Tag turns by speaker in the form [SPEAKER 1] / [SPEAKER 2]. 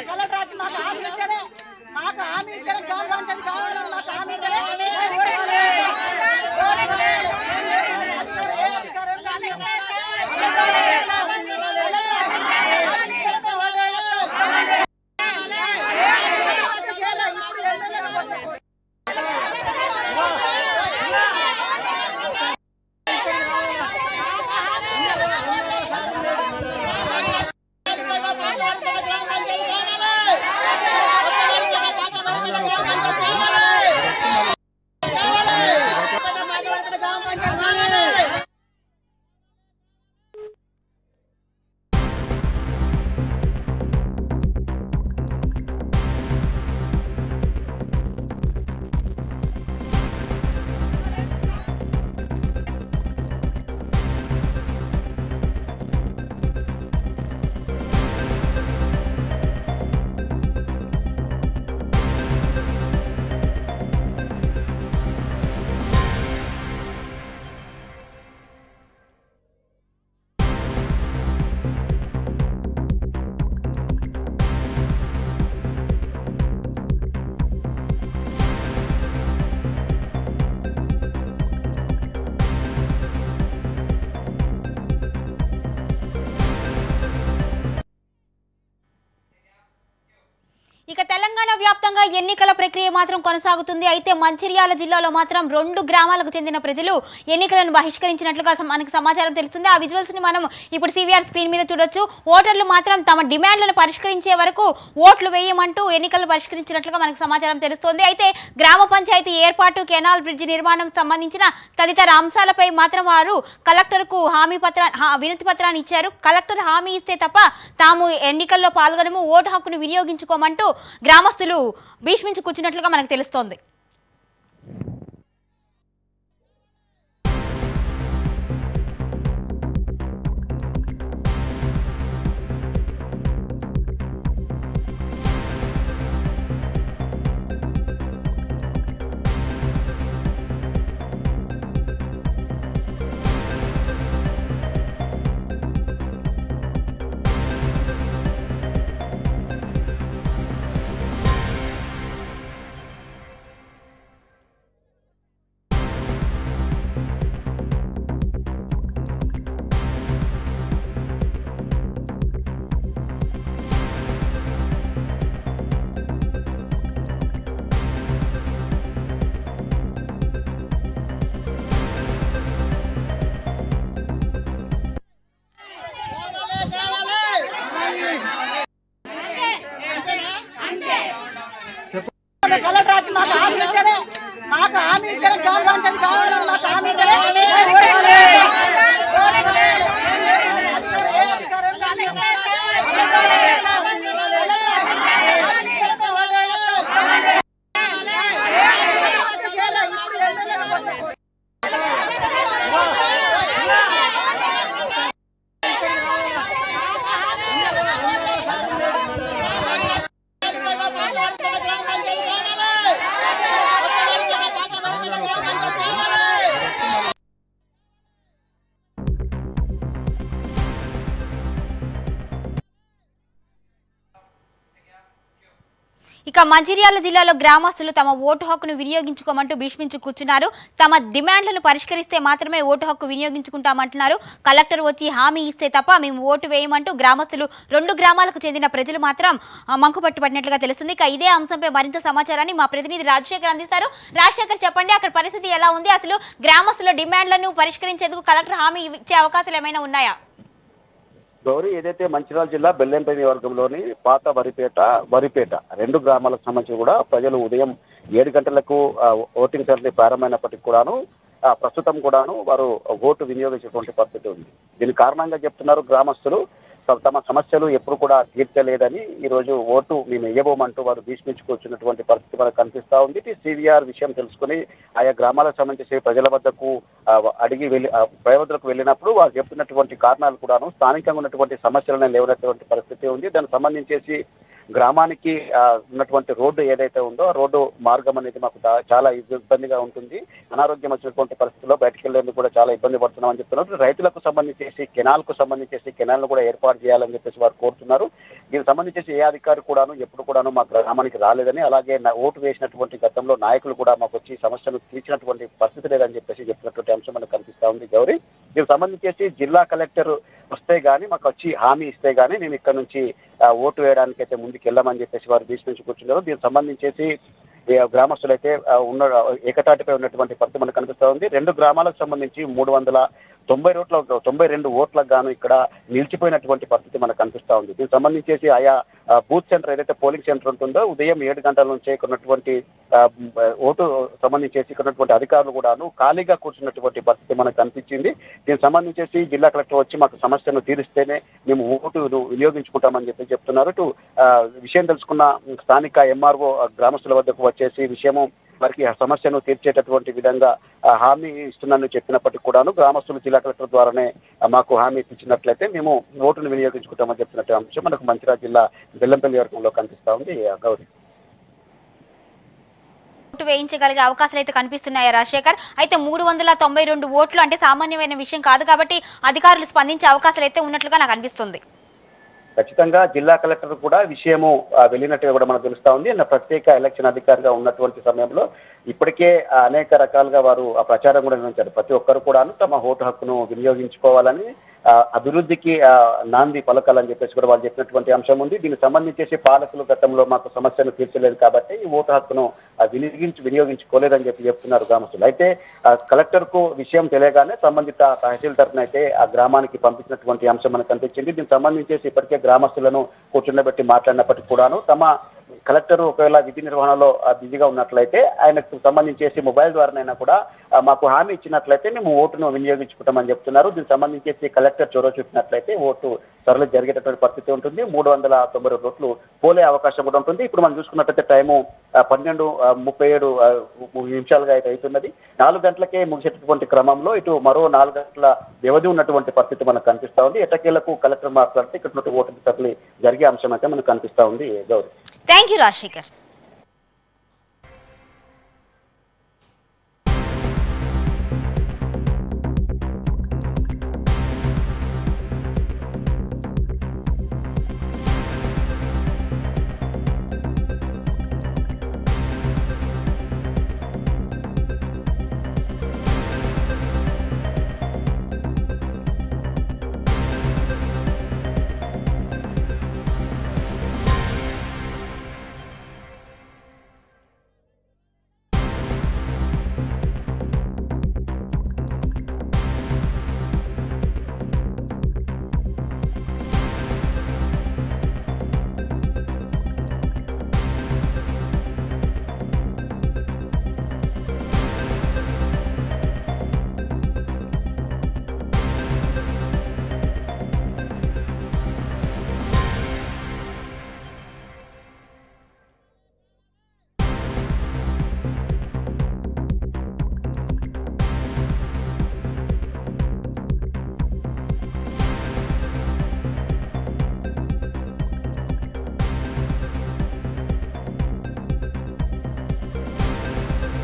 [SPEAKER 1] Collector వచ్చి మాకు హామీ ఇస్తేనే మాకు హామీ ఇస్తేనే గవర్నమెంట్ కావాలని మాకు హామీ ఇస్తేనే ఓడిపోలేదు. ఓడిపోలేదు. ఏ అధికారం లేదు. ఇప్పుడు ఎమ్మెల్యేగా
[SPEAKER 2] ఇక తెలంగాణ వ్యాప్తంగా ఎన్నికల ప్రక్రియ మాత్రం కొనసాగుతుంది అయితే మంచిర్యాల జిల్లాలో మాత్రం రెండు గ్రామాలకు చెందిన ప్రజలు ఎన్నికలను బహిష్కరించినట్లుగా సమ- మనకు సమాచారం తెలుస్తుంది ఆ విజువల్స్ ని మనం ఇప్పుడు సివిఆర్ స్క్రీన్ మీద చూడొచ్చు ఓటర్లు మాత్రం తమ డిమాండ్లను పరిష్కరించే వరకు ఓట్లు వేయమంటూ ఎన్నికలు పరిష్కరించినట్లుగా మనకు సమాచారం తెలుస్తోంది అయితే గ్రామ పంచాయతీ ఏర్పాటు కెనాల్ బ్రిడ్జి నిర్మాణం సంబంధించిన తదితర అంశాలపై మాత్రం వారు కలెక్టర్కు హామీ పత్ర హా- వినతి పత్రాన్ని ఇచ్చారు కలెక్టర్ హామీ ఇస్తే తప్ప తాము ఎన్నికల్లో పాల్గొనము ఓటు హక్కును వినియోగించుకోమంటూ గ్రామస్తులు భీష్మించి కూర్చున్నట్లుగా మనకు తెలుస్తోంది
[SPEAKER 1] కలెక్టర్ వచ్చి మాకు హామీ ఇస్తేనే మాకు హామీ ఇస్తేనే గవర్నమెంట్ కావాలని మాకు హామీ ఇస్తేనే ఓడిపోలేదు. ఓడిపోలేదు. ఏ అధికారం లేదు. ఇప్పుడు ఎమ్మెల్యేగా
[SPEAKER 2] ఇక మంచిర్యాల జిల్లాలో గ్రామస్తులు తమ ఓటు హక్కును వినియోగించుకోమంటూ భీష్మించి కూర్చున్నారు తమ డిమాండ్లను పరిష్కరిస్తే మాత్రమే ఓటు హక్కు వినియోగించుకుంటామంటున్నారు కలెక్టర్ వచ్చి హామీ ఇస్తే తప్ప మేము ఓటు వేయమంటూ గ్రామస్తులు రెండు గ్రామాలకు చెందిన ప్రజలు మాత్రం ఆ, మంకుపట్టు పట్టినట్లుగా తెలుస్తుంది ఇక ఇదే అంశంపై మరింత సమాచారాన్ని మా ప్రతినిధి రాజశేఖర్ అందిస్తారు రాజశేఖర్ చెప్పండి అక్కడ పరిస్థితి ఎలా ఉంది అసలు గ్రామస్తుల డిమాండ్లను పరిష్కరించేందుకు కలెక్టర్ హామీ ఇచ్చే అవకాశాలు ఏమైనా ఉన్నాయా
[SPEAKER 3] గౌరీ ఏదైతే మంచిర్యాల జిల్లా బెల్లంపల్లి నియోజకవర్గంలోని పాత వరిపేట వరిపేట రెండు గ్రామాలకు సంబంధించి కూడా ప్రజలు ఉదయం ఏడు గంటలకు ఆ, ఓటింగ్ సెంటర్ ప్రారంభమైనప్పటికీ కూడాను ఆ, ప్రస్తుతం కూడాను వారు ఓటు వినియోగించేటువంటి పరిస్థితి ఉంది దీని కారణంగా చెప్తున్నారు గ్రామస్తులు త- తమ సమస్యలు ఎప్పుడు కూడా తీర్చలేదని ఈ రోజు ఓటు మేము వేయబోమంటూ వారు భీష్మించుకొచ్చినటువంటి పరిస్థితి మనకు కనిపిస్తా ఉంది ఈ సివిఆర్ విషయం తెలుసుకుని ఆయా గ్రామాలకు సంబంధించి ప్రజల వద్దకు ఆ, అడిగి వెళ్ళి ఆ, ప్రజలకు వెళ్ళినప్పుడు వారు చెప్తున్నటువంటి కారణాలు కూడాను స్థానికంగా ఉన్నటువంటి సమస్యలను లేవనటువంటి పరిస్థితి ఉంది దానికి సంబంధించేసి గ్రామానికి ఆ, ఉన్నటువంటి రోడ్డు ఏదైతే ఉందో ఆ రోడ్డు మార్గం అనేది మాకు దా- చాలా ఇబ్బందిగా ఉంటుంది అనారోగ్యం వచ్చినటువంటి పరిస్థితుల్లో బయటకు వెళ్లేందుకు కూడా చాలా ఇబ్బంది పడుతున్నామని చెప్తున్నారు రైతులకు సంబంధించేసి కెనాల్ కు సంబంధించేసి కెనాల్ ను కూడా ఏర్పాటు చేయాలని చెప్పేసి వారు కోరుతున్నారు దీనికి సంబంధించి ఏ అధికారి కూడాను ఎప్పుడు కూడాను మా గ్రామానికి రాలేదని అలాగే నా- ఓటు వేసినటువంటి గతంలో నాయకులు కూడా మాకు వచ్చి సమస్యను తీర్చినటువంటి పరిస్థితి లేదని చెప్పేసి చెప్పినటువంటి అంశం మనకు కనిపిస్తా ఉంది గౌరీ దీనికి సంబంధించి జిల్లా కలెక్టర్ వస్తే గానీ మాకు వచ్చి హామీ ఇస్తే గానీ మేము ఇక్కడ నుంచి ఆ, ఓటు వేయడానికి అయితే ముందుకు వెళ్ళామని చెప్పేసి వారు బీచ్ నుంచి కూర్చున్నారు దీనికి సంబంధించేసి ఈ గ్రామస్తులు అయితే ఆ, ఉన్న ఏకతాటిపై ఉన్నటువంటి పరిస్థితి మనకు కనిపిస్తా ఉంది రెండు గ్రామాలకు సంబంధించి మూడు వందల తొంభై రోట్ల తొంభై రెండు ఓట్లకు గాను ఇక్కడ నిలిచిపోయినటువంటి పరిస్థితి మనకు కనిపిస్తా ఉంది దీనికి సంబంధించేసి ఆయా ఆ, బూత్ సెంటర్ ఏదైతే పోలింగ్ సెంటర్ ఉంటుందో ఉదయం ఏడు గంటల నుంచే ఇక్కడ ఉన్నటువంటి ఆ, ఓటు సంబంధించేసి ఇక్కడ ఉన్నటువంటి అధికారులు కూడాను ఖాళీగా కూర్చున్నటువంటి పరిస్థితి మనకు కనిపించింది దీనికి సంబంధించేసి జిల్లా కలెక్టర్ వచ్చి మాకు సమస్యను తీరిస్తేనే మేము ఓటు వినియోగించుకుంటామని చెప్పి చెప్తున్నారు ఇటు ఆ, విషయం తెలుసుకున్న స్థానిక ఎంఆర్ఓ గ్రామస్తుల వద్దకు వచ్చేసి విషయము వారికి ఆ సమస్యను తీర్చేటటువంటి విధంగా ఆ, హామీ ఇస్తున్నానని చెప్పినప్పటికీ కూడాను గ్రామస్తులు జిల్లా కలెక్టర్ ద్వారానే ఆ, మాకు హామీ ఇచ్చినట్లయితే మేము ఓటును వినియోగించుకుంటామని చెప్పినట్టు అంశం మనకు మంచిర్యాల జిల్లా బెల్లంపల్లి వర్గంలో కనిపిస్తా ఉంది ఆ, గౌరీ
[SPEAKER 2] ఓటు వేయించగలిగే అవకాశాలు అయితే కనిపిస్తున్నాయా రాజశేఖర్ అయితే మూడు వందల తొంభై రెండు ఓట్లు అంటే సామాన్యమైన విషయం కాదు కాబట్టి అధికారులు స్పందించే అవకాశాలు అయితే ఉన్నట్లుగా నాకు అనిపిస్తుంది
[SPEAKER 3] ఖచ్చితంగా జిల్లా కలెక్టర్ కూడా విషయము ఆ, వెళ్ళినట్టుగా కూడా మనకు తెలుస్తా ఉంది నా ప్రత్యేక ఎలక్షన్ అధికారిగా ఉన్నటువంటి సమయంలో ఇప్పటికే ఆ, అనేక రకాలుగా వారు ఆ ప్రచారం కూడా నిర్వహించారు ప్రతి ఒక్కరు కూడాను తమ ఓటు హక్కును వినియోగించుకోవాలని ఆ, అభివృద్ధికి ఆ, నాంది పలకాలని చెప్పేసి కూడా వాళ్ళు చెప్పినటువంటి అంశం ఉంది దీనికి సంబంధించేసి పాలకులు గతంలో మాకు సమస్యను తీర్చలేదు కాబట్టి ఈ ఓటు హక్కును ఆ, వినియోగించి వినియోగించుకోలేదని చెప్పి చెప్తున్నారు గ్రామస్తులు అయితే ఆ, కలెక్టర్ కు విషయం తెలియగానే సంబంధిత తహసీల్దార్ని అయితే ఆ గ్రామానికి పంపించినటువంటి అంశం మనకు కనిపించింది దీనికి సంబంధించేసి ఇప్పటికే గ్రామస్తులను కూర్చుండబెట్టి మాట్లాడినప్పటికీ కూడాను తమ కలెక్టర్ ఒకవేళ విధి నిర్వహణలో ఆ, బిజీగా ఉన్నట్లయితే ఆయనకు సంబంధించేసి మొబైల్ ద్వారానైనా కూడా ఆ, మాకు హామీ ఇచ్చినట్లయితే మేము ఓటును వినియోగించుకుంటామని చెప్తున్నారు దీనికి సంబంధించేసి కలెక్టర్ చొరవ చూపినట్లయితే ఓటు సరళ జరిగేటటువంటి పరిస్థితి ఉంటుంది మూడు వందల తొంభై రెండు ఓట్లు పోలే అవకాశం కూడా ఉంటుంది ఇప్పుడు మనం చూసుకున్నట్లయితే టైము ఆ, పన్నెండు ఆ, ముప్పై ఏడు ఆ, ము- నిమిషాలుగా అయితే అవుతున్నది నాలుగు గంటలకే ముగిసేటటువంటి క్రమంలో ఇటు మరో నాలుగు గంటల వ్యవధి ఉన్నటువంటి పరిస్థితి మనకు కనిపిస్తా ఉంది ఎటకేలకు కలెక్టర్ మాట్లాడితే ఇక్కడ ఉన్నటువంటి ఓటు సరళి జరిగే అంశం అయితే మనకు కనిపిస్తా ఉంది గౌరీ
[SPEAKER 2] థ్యాంక్ యూ రాజశేఖర్